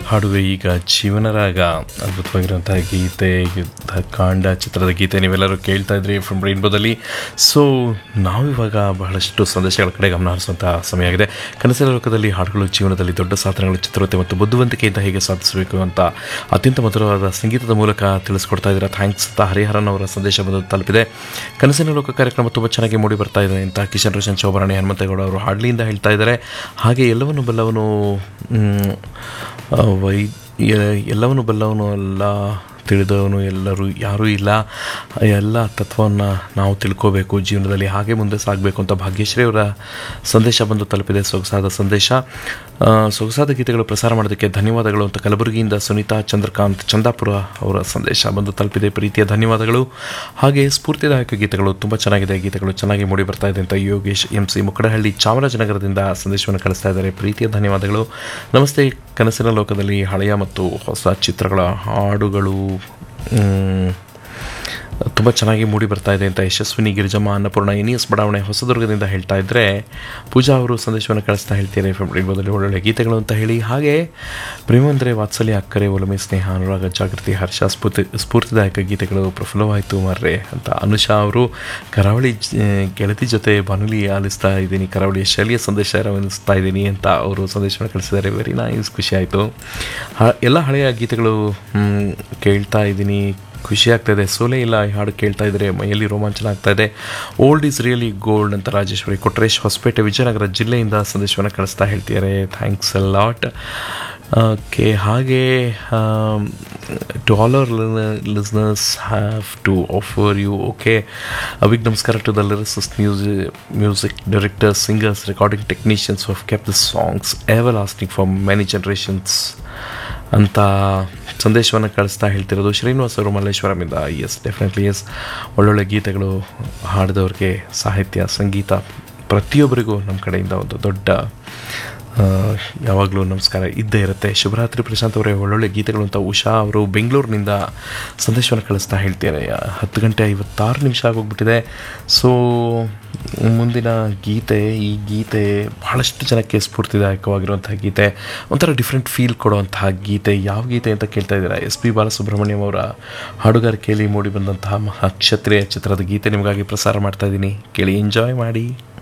ಹಾಡುವೆ ಈಗ ಜೀವನರಾಗ ಅದ್ಭುತವಾಗಿರುವಂತಹ ಗೀತೆ ಯುದ್ಧ ಕಾಂಡ ಚಿತ್ರದ ಗೀತೆ ನೀವೆಲ್ಲರೂ ಕೇಳ್ತಾ ಇದ್ರಿ ಫ್ರಮ್ ರೈನ್ಬೋದಲ್ಲಿ ಸೊ ನಾವಿವಾಗ ಬಹಳಷ್ಟು ಸಂದೇಶಗಳ ಕಡೆ ಗಮನ ಹರಿಸುವಂತಹ ಸಮಯ ಆಗಿದೆ ಕನಸಿನ ಲೋಕದಲ್ಲಿ ಹಾಡುಗಳು ಜೀವನದಲ್ಲಿ ದೊಡ್ಡ ಸಾಧನೆಗಳು ಚಿತ್ರತೆ ಮತ್ತು ಬುದ್ಧಿವಂತಿಕೆಯಿಂದ ಹೇಗೆ ಸಾಧಿಸಬೇಕು ಅಂತ ಅತ್ಯಂತ ಮಧುರವಾದ ಸಂಗೀತದ ಮೂಲಕ ತಿಳಿಸ್ಕೊಡ್ತಾ ಇದ್ದೀರಾ ಥ್ಯಾಂಕ್ಸ್ ಅಂತ ಹರಿಹರನ್ ಅವರ ಸಂದೇಶ ಬಂದು ತಲುಪಿದೆ ಕನಸಿನ ಲೋಕ ಕಾರ್ಯಕ್ರಮ ತುಂಬ ಚೆನ್ನಾಗಿ ಮೂಡಿ ಬರ್ತಾ ಇದೆ ಅಂತ ಕಿಶನ್ ರೋಷನ್ ಶೋಭರಾಣಿ ಹನುಮಂತೇಗೌಡ ಅವರು ಹಾಡ್ಲಿಯಿಂದ ಹೇಳ್ತಾ ಇದ್ದಾರೆ ಹಾಗೆ ಎಲ್ಲವನ್ನು ಬಲ್ಲವನು ಮ್, ಆ, ವೈ ಎ- ಎಲ್ಲವನು ಬಲ್ಲವನು ಎಲ್ಲ ತಿಳಿದವನು ಎಲ್ಲರೂ ಯಾರೂ ಇಲ್ಲ ಎಲ್ಲ ತತ್ವವನ್ನು ನಾವು ತಿಳ್ಕೋಬೇಕು ಜೀವನದಲ್ಲಿ ಹಾಗೆ ಮುಂದೆ ಸಾಗಬೇಕು ಅಂತ ಭಾಗ್ಯಶ್ರೀ ಅವರ ಸಂದೇಶ ಬಂದು ತಲುಪಿದೆ ಸೊಗಸಾದ ಸಂದೇಶ ಆ, ಸೊಗಸಾದ ಗೀತೆಗಳು ಪ್ರಸಾರ ಮಾಡೋದಕ್ಕೆ ಧನ್ಯವಾದಗಳು ಅಂತ ಕಲಬುರಗಿಯಿಂದ ಸುನೀತಾ ಚಂದ್ರಕಾಂತ್ ಚಂದಾಪುರ ಅವರ ಸಂದೇಶ ಬಂದು ತಲುಪಿದೆ ಪ್ರೀತಿಯ ಧನ್ಯವಾದಗಳು ಹಾಗೆ ಸ್ಫೂರ್ತಿದಾಯಕ ಗೀತೆಗಳು ತುಂಬ ಚೆನ್ನಾಗಿದೆ ಗೀತೆಗಳು ಚೆನ್ನಾಗಿ ಮೂಡಿ ಬರ್ತಾ ಇದೆ ಅಂತ ಯೋಗೇಶ್ ಎಂ ಸಿ ಮುಕ್ಕಡಹಳ್ಳಿ ಚಾಮರಾಜನಗರದಿಂದ ಸಂದೇಶವನ್ನು ಕಳಿಸ್ತಾ ಇದ್ದಾರೆ ಪ್ರೀತಿಯ ಧನ್ಯವಾದಗಳು ನಮಸ್ತೆ ಕನಸಿನ ಲೋಕದಲ್ಲಿ ಹಳೆಯ ಮತ್ತು ಹೊಸ ಚಿತ್ರಗಳ ಹಾಡುಗಳು ಮ್, ತುಂಬ ಚೆನ್ನಾಗಿ ಮೂಡಿ ಬರ್ತಾ ಇದೆ ಅಂತ ಯಶಸ್ವಿನಿ ಗಿರಿಜಮ್ಮ ಅನ್ನಪೂರ್ಣ ಎನ್ ಎಸ್ ಬಡಾವಣೆ ಹೊಸದುರ್ಗದಿಂದ ಹೇಳ್ತಾ ಇದ್ದರೆ ಪೂಜಾ ಅವರು ಸಂದೇಶವನ್ನು ಕಳಿಸ್ತಾ ಹೇಳ್ತಾರೆ ಫೆಬ್ರವರಿಬೋದಲ್ಲಿ ಒಳ್ಳೊಳ್ಳೆ ಗೀತೆಗಳು ಅಂತ ಹೇಳಿ ಹಾಗೆ ಪ್ರೇಮ ಅಂದರೆ ವಾತ್ಸಲ್ಯ ಅಕ್ಕರೆ ಒಲಮೆ ಸ್ನೇಹ ಅನುರಾಗ ಜಾಗೃತಿ ಹರ್ಷ ಸ್ಫೂರ್ತಿ ಸ್ಫೂರ್ತಿದಾಯಕ ಗೀತೆಗಳು ಪ್ರಫುಲ್ಲವಾಯಿತು ಮರ್ರೆ ಅಂತ ಅನುಷಾ ಅವರು ಕರಾವಳಿ ಜ- ಗೆಳತಿ ಜೊತೆ ಬಾನುಲಿ ಆಲಿಸ್ತಾ ಇದ್ದೀನಿ ಕರಾವಳಿಯ ಶೈಲಿಯ ಸಂದೇಶ ರವಾನಿಸ್ತಾ ಇದ್ದೀನಿ ಅಂತ ಅವರು ಸಂದೇಶವನ್ನು ಕಳಿಸಿದ್ದಾರೆ ವೆರಿ ನೈಸ್ ಖುಷಿ ಆಯಿತು ಎಲ್ಲ ಹಳೆಯ ಗೀತೆಗಳು ಮ್, ಕೇಳ್ತಾ ಇದ್ದೀನಿ ಖುಷಿ ಆಗ್ತಾಯಿದೆ ಸೋಲೆ ಇಲ್ಲ ಈ ಹಾಡು ಕೇಳ್ತಾ ಇದ್ದರೆ ಮೈಯಲ್ಲಿ ರೋಮಾಂಚನ ಆಗ್ತಾ ಇದೆ ಓಲ್ಡ್ ಈಸ್ ರಿಯಲಿ ಗೋಲ್ಡ್ ಅಂತ ರಾಜೇಶ್ವರಿ ಕೊಟ್ರೇಶ್ ಹೊಸಪೇಟೆ ವಿಜಯನಗರ ಜಿಲ್ಲೆಯಿಂದ ಸಂದೇಶವನ್ನು ಕಳಿಸ್ತಾ ಹೇಳ್ತಿದ್ದಾರೆ ಥ್ಯಾಂಕ್ಸ್ ಅ ಲಾಟ್ ಓಕೆ ಹಾಗೆ to all our listeners have to offer you okay ಅವಿಗ್ ನಮಸ್ಕಾರ to the lyricist music music directors singers recording technicians of kept the songs ever lasting for many generations ಅಂತ ಸಂದೇಶವನ್ನು ಕಳಿಸ್ತಾ ಹೇಳ್ತಿರೋದು ಶ್ರೀನಿವಾಸ್ ಅವರು ಮಲ್ಲೇಶ್ವರಮಿಂದ yes definitely yes ಒಳ್ಳೊಳ್ಳೆ ಗೀತೆಗಳು ಹಾಡಿದವ್ರಿಗೆ ಸಾಹಿತ್ಯ ಸಂಗೀತ ಪ್ರತಿಯೊಬ್ಬರಿಗೂ ನಮ್ಮ ಕಡೆಯಿಂದ ಒಂದು ದೊಡ್ಡ ಆ, ಯಾವಾಗಲೂ ನಮಸ್ಕಾರ ಇದ್ದೇ ಇರುತ್ತೆ ಶುಭರಾತ್ರಿ ಪ್ರಶಾಂತ್ ಅವರೇ ಒಳ್ಳೊಳ್ಳೆ ಗೀತೆಗಳು ಅಂತ ಉಷಾ ಅವರು ಬೆಂಗಳೂರಿನಿಂದ ಸಂದೇಶವನ್ನು ಕಳಿಸ್ತಾ ಹೇಳ್ತಾರೆ ಹತ್ತು ಗಂಟೆ ಐವತ್ತಾರು ನಿಮಿಷ ಆಗೋಗ್ಬಿಟ್ಟಿದೆ ಸೊ ಮುಂದಿನ ಗೀತೆ ಈ ಗೀತೆ ಬಹಳಷ್ಟು ಜನಕ್ಕೆ ಸ್ಫೂರ್ತಿದಾಯಕವಾಗಿರುವಂತಹ ಗೀತೆ ಒಂಥರ ಡಿಫ್ರೆಂಟ್ ಫೀಲ್ ಕೊಡುವಂತಹ ಗೀತೆ ಯಾವ ಗೀತೆ ಅಂತ ಕೇಳ್ತಾ ಇದ್ದೀರಾ ಎಸ್ ಪಿ ಬಾಲಸುಬ್ರಹ್ಮಣ್ಯಂ ಅವರ ಹಾಡುಗಾರಿಕೆಯಲ್ಲಿ ಮೂಡಿ ಬಂದಂತಹ ಮಹಾಕ್ಷತ್ರಿಯ ಚಿತ್ರದ ಗೀತೆ ನಿಮಗಾಗಿ ಪ್ರಸಾರ ಮಾಡ್ತಾ ಇದ್ದೀನಿ ಕೇಳಿ ಎಂಜಾಯ್ ಮಾಡಿ